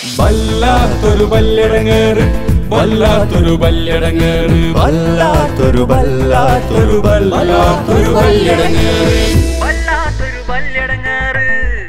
വല്ലാത്തൊരു പല്ലിടങ്ങേറ് വല്ലാത്തൊരു പല്ലിടങ്ങേറ് വല്ലാത്തൊരു വല്ലാത്തൊരു വല്ലാത്തൊരു പല്ലിടങ്ങേറ് വല്ലാത്തൊരു വല്യടങ്ങാറ്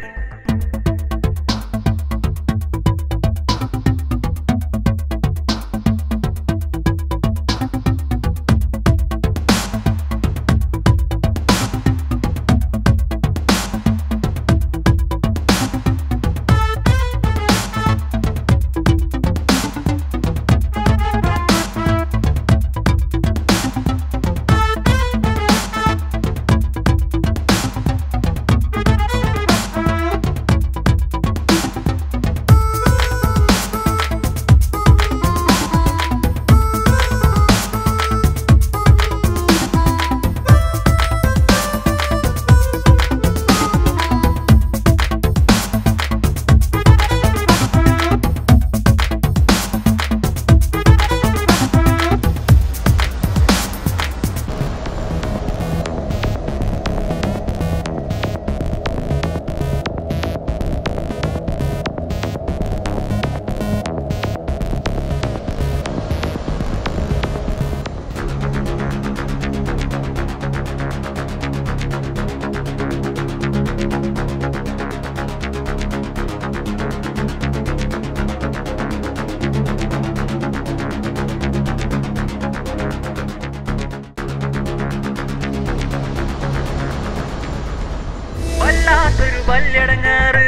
വല്ലാത്തൊരു വല്യടങ്ങാറ്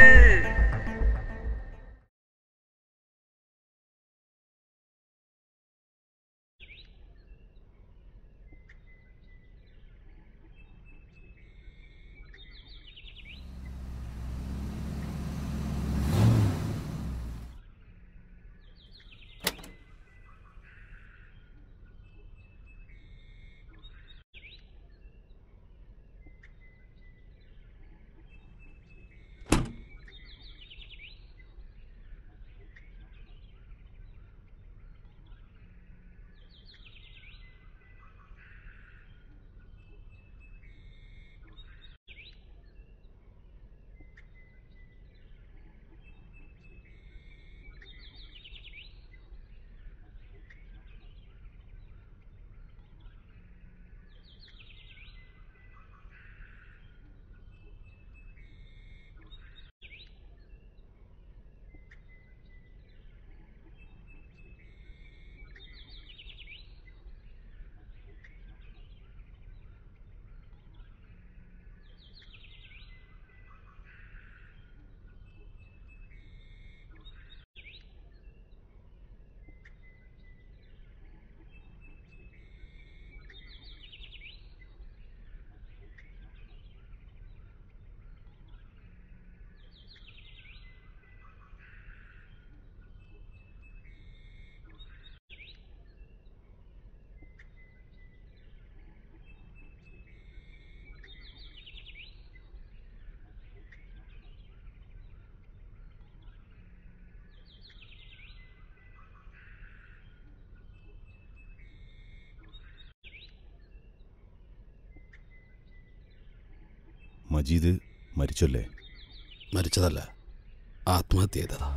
മജീദ് മരിച്ചല്ലേ മരിച്ചതല്ല ആത്മഹത്യ ചെയ്തതാ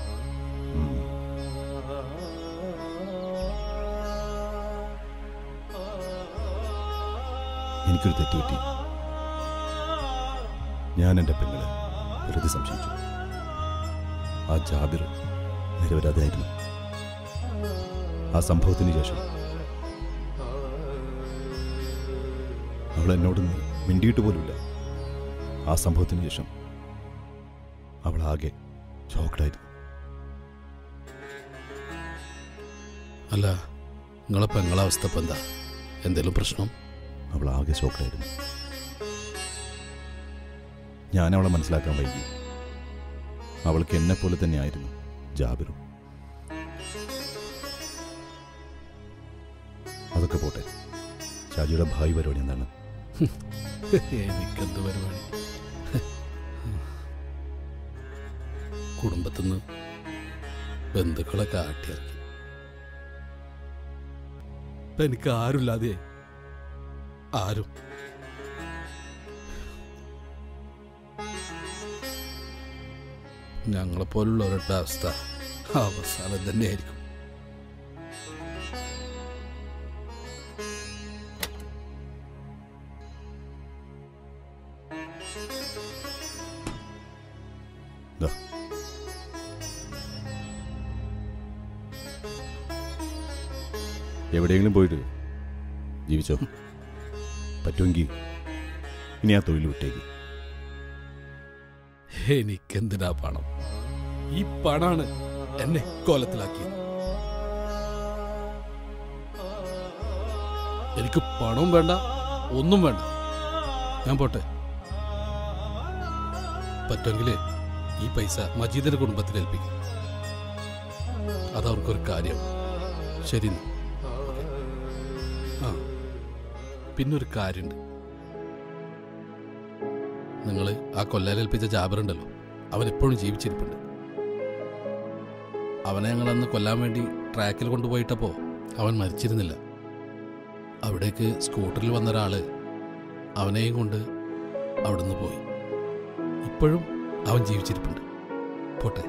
എനിക്കൊരു തെറ്റുപറ്റി ഞാൻ എൻ്റെ പെങ്ങളെ വെറുതെ സംശയിച്ചു ആ ജാബിർ നിരപരാധിയായിരുന്നു ആ സംഭവത്തിന് ശേഷം അവൾ എന്നോട് മിണ്ടിയിട്ട് പോലുമില്ല ആ സംഭവത്തിന് ശേഷം അവൾ ആകെ ഷോക്ക്ഡായിരുന്നു അല്ല നിങ്ങളെ പെങ്ങളെ അവസ്ഥ ഇപ്പം എന്താ എന്തേലും പ്രശ്നം അവൾ ആകെ ഷോക്ക്ഡായിരുന്നു ഞാൻ അവളെ മനസ്സിലാക്കാൻ വൈകി അവൾക്ക് എന്നെ പോലെ തന്നെയായിരുന്നു ജാബിറും അതൊക്കെ പോട്ടെ ഷാജിയുടെ ഭാവി പരിപാടി എന്താണ് എനിക്കെന്ത് പരിപാടി കുടുംബത്തിന്ന് ബന്ധുക്കളെ കാട്ടിയിറക്കി ഇപ്പൊ എനിക്ക് ആരുമില്ലാതെ ആരും ഞങ്ങളെപ്പോലുള്ളവരുടെ അവസ്ഥ അവസാനം തന്നെയായിരിക്കും ദാ. എവിടെയെങ്കിലും പോയിട്ട് ജീവിച്ചോ പറ്റുമെങ്കിൽ ഇനി ആ തൊഴിൽ വിട്ടേക്ക് എനിക്കെന്തിനാ പണം ഈ പണാണ് എന്നെ കോലത്തിലാക്കിയത് എനിക്ക് പണവും വേണ്ട ഒന്നും വേണ്ട ഞാൻ പോട്ടെ പറ്റുമെങ്കിൽ ഈ പൈസ മജീദിന്റെ കുടുംബത്തിൽ ഏൽപ്പിക്കും അതവർക്കൊരു കാര്യം ശരി എന്നാ. ഓക്കേ. ആ പിന്നൊരു കാര്യമുണ്ട് നിങ്ങൾ ആ കൊല്ലാലേൽപ്പിച്ച ജാബറുണ്ടല്ലോ അവൻ എപ്പോഴും ജീവിച്ചിരിപ്പുണ്ട് അവനെ ഞങ്ങൾ അന്ന് കൊല്ലാൻ വേണ്ടി ട്രാക്കിൽ കൊണ്ടുപോയിട്ടപ്പോൾ അവൻ മരിച്ചിരുന്നില്ല അവിടേക്ക് സ്കൂട്ടറിൽ വന്ന ഒരാള് അവനെയും കൊണ്ട് അവിടുന്ന് പോയി ഇപ്പോഴും അവൻ ജീവിച്ചിരിപ്പുണ്ട് പോട്ടെ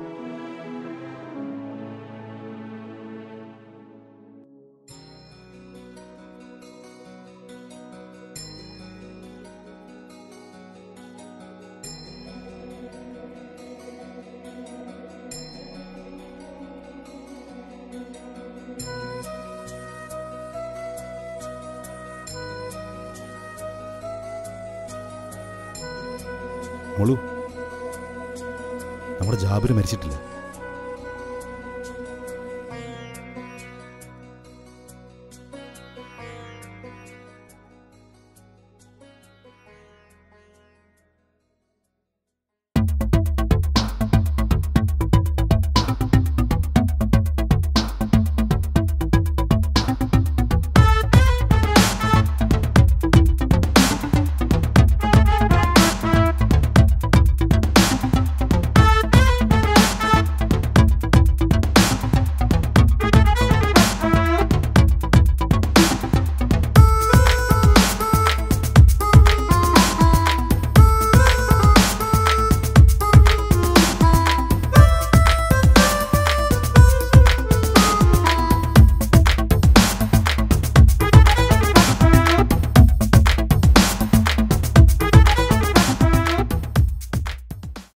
മോളു നമ്മുടെ ജാബിർ മരിച്ചിട്ടില്ല